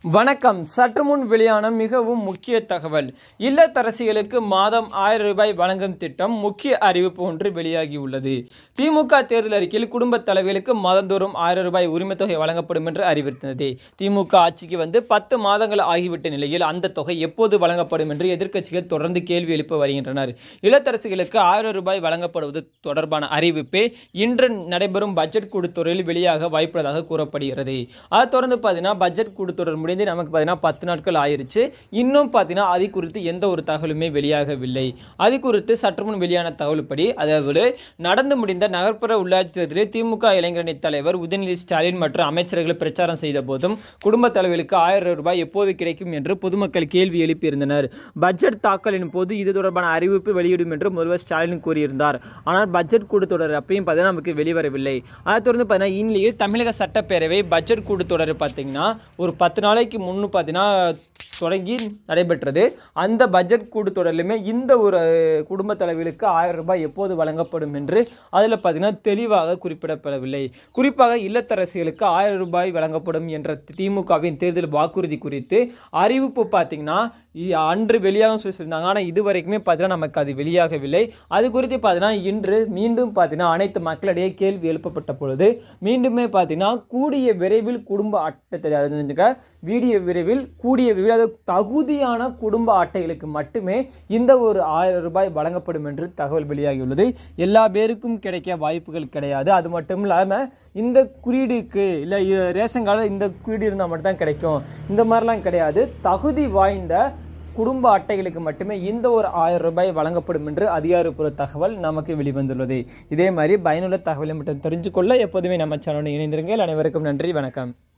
வணக்கம் சற்று முன் வெளியான மிகவும் முக்கிய தகவல் இல்லத்தரசிகளுக்கு மாதம் ஆயிரம் ரூபாய் வழங்கும் திட்டம் முக்கிய அறிவிப்பு ஒன்று வெளியாகியுள்ளது திமுக தேர்தல் அறிக்கையில் குடும்பத் தலைவிகளுக்கு மாதந்தோறும் ஆயிரம் ரூபாய் உரிமைத் தொகை வழங்கப்படும் என்று அறிவித்தது திமுக ஆட்சிக்கு வந்து பத்து மாதங்கள் ஆகிவிட்ட நிலையில் அந்த தொகை எப்போது வழங்கப்படும் என்று எதிர்க்கட்சிகள் தொடர்ந்து கேள்வி எழுப்பி வருகின்றனர் இல்லத்தரசிகளுக்கு ஆயிரம் ரூபாய் வழங்கப்படுவது தொடர்பான அறிவிப்பே இன்று நடைபெறும் பட்ஜெட் கூட்டத்தொடரில் வெளியாக வாய்ப்புள்ளதாக கூறப்படுகிறது அதை தொடர்ந்து பார்த்தீங்கன்னா பட்ஜெட் கூட்டத்தொடர் முடிந்து நமக்கு பார்த்தீங்கன்னா பத்து நாட்கள் ஆயிருச்சு இன்னும் பார்த்தீங்கன்னா அது குறித்து எந்த ஒரு தகவலுமே வெளியாகவில்லை அது குறித்து சற்று முன் வெளியான தகவல்படி அதாவது நடந்து முடிந்த நகர்ப்புற உள்ளாட்சி தேர்தலில் திமுக இளைஞரணி தலைவர் உதயநிதி ஸ்டாலின் மற்றும் அமைச்சர்கள் பிரச்சாரம் செய்த போதும் குடும்பத் தலைவர்களுக்கு ஆயிரம் ரூபாய் எப்போது கிடைக்கும் என்று பொதுமக்கள் கேள்வி எழுப்பியிருந்தனர் பட்ஜெட் தாக்கலின் போது இது தொடர்பான அறிவிப்பு வெளியிடும் என்று முதல்வர் ஸ்டாலின் கூறியிருந்தார் ஆனால் பட்ஜெட் கூட்டத்தொடர் அப்பயும் பார்த்தீங்கன்னா நமக்கு வெளிவரவில்லை அதை தொடர்ந்து பார்த்தீங்கன்னா இந்நிலையில் தமிழக சட்டப்பேரவை பட்ஜெட் கூட்டத்தொடர் பார்த்தீங்கன்னா ஒரு பத்து நாளைக்கு முன்னு பார்த்தீங்கன்னா தொடங்கி நடைபெற்றது அந்த பட்ஜெட் கூட்டத்தொடரிலுமே இந்த ஒரு குடும்ப தலைவர்களுக்கு ஆயிரம் ரூபாய் எப்போது வழங்கப்படும் என்று அதில் பார்த்தீங்கன்னா தெளிவாக குறிப்பிடப்படவில்லை குறிப்பாக இல்லத்தரசிகளுக்கு ஆயிரம் ரூபாய் வழங்கப்படும் என்ற திமுகவின் தேர்தல் வாக்குறுதி குறித்து அறிவிப்பு பார்த்தீங்கன்னா இ- அன்று வெளியாகும் சொல்லி சொல்லியிருந்தாங்க ஆனால் இது வரைக்குமே பார்த்தீங்கன்னா நமக்கு அது வெளியாகவில்லை அது குறித்து பார்த்தீங்கன்னா இன்று மீண்டும் பார்த்தீங்கன்னா அனைத்து மக்களிடையே கேள்வி எழுப்பப்பட்ட பொழுது மீண்டுமே பார்த்தீங்கன்னா கூடிய விரைவில் குடும்ப அட்டை அது தெரிஞ்சுக்க வீடியோ விரைவில் கூடிய விரைவில் அதாவது தகுதியான குடும்ப அட்டைகளுக்கு மட்டுமே இந்த ஒரு ஆயிரம் ரூபாய் வழங்கப்படும் என்று தகவல் வெளியாகியுள்ளது எல்லா பேருக்கும் கிடைக்க வாய்ப்புகள் கிடையாது அது மட்டும் இல்லாமல் இந்த குறியீடுக்கு இல்லை ரேஷன் கார்டு இந்த குறியீடு இருந்தால் மட்டும் தான் கிடைக்கும் இந்த மாதிரிலாம் கிடையாது தகுதி வாய்ந்த குடும்ப அட்டைகளுக்கு மட்டுமே இந்த ஒரு ஆயிரம் ரூபாய் வழங்கப்படும் என்று அதிகாரப்பூர்வ தகவல் நமக்கு வெளிவந்துள்ளது இதே மாதிரி பயனுள்ள தகவலை மட்டும் தெரிஞ்சுக்கொள்ள எப்போதுமே நம்ம சேனலுடன் இணைந்திருங்கள் அனைவருக்கும் நன்றி வணக்கம்